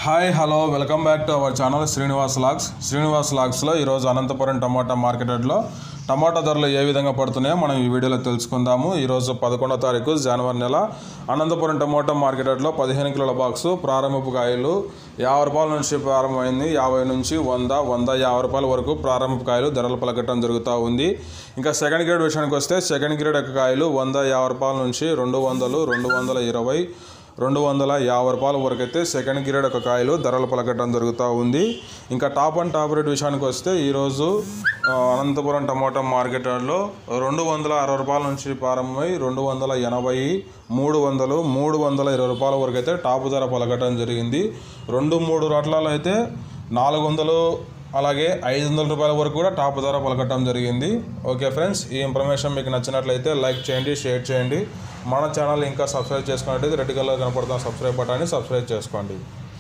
hi hello welcome back to our channel Srinivas logs Srinivas లాగ్స్లో ఈరోజు అనంతపురం టమాటా మార్కెట్లో టమాటా ధరలు ఏ విధంగా పడుతున్నాయో మనం ఈ వీడియోలో తెలుసుకుందాము ఈరోజు పదకొండో తారీఖు జనవరి నెల అనంతపురం టమాటా మార్కెట్లో పదిహేను కిలోల బాక్సు ప్రారంభపు కాయలు యాభై రూపాయల నుంచి ప్రారంభమైంది యాభై నుంచి వంద వంద యాభై రూపాయల వరకు ప్రారంభపు కాయలు ధరలు పలకటం జరుగుతూ ఉంది ఇంకా సెకండ్ గ్రేడ్ విషయానికి వస్తే సెకండ్ గ్రేడ్ యొక్క కాయలు వంద యాభై రూపాయల నుంచి రెండు వందలు రెండు వందల ఇరవై రెండు వందల యాభై రూపాయల వరకు అయితే సెకండ్ గ్రేడ్ ఒక కాయలు ధరలు పలకటం జరుగుతూ ఉంది ఇంకా టాప్ అండ్ టాప్ రేట్ విషయానికి వస్తే ఈరోజు ఆ, అనంతపురం టమాటా మార్కెట్లో రెండు వందల అరవై రూపాయల నుంచి ప్రారంభమై రెండు వందల ఎనభై మూడు వందలు మూడు వందల ఇరవై రూపాయల వరకు అయితే టాప్ ధర పలకటం జరిగింది రెండు మూడు రట్లలో అయితే నాలుగు వందలు అలాగే ఐదు వందల రూపాయల వరకు కూడా టాప్ ధర పలకటం జరిగింది ఓకే ఫ్రెండ్స్ ఈ ఇన్ఫర్మేషన్ మీకు నచ్చినట్లయితే లైక్ చేయండి షేర్ చేయండి మన ఛానల్ ఇంకా సబ్స్క్రైబ్ చేసుకున్నట్టయితే రెడ్ కలర్ కనపడుతున్న సబ్స్క్రైబ్ బటాన్ని సబ్స్క్రైబ్ చేసుకోండి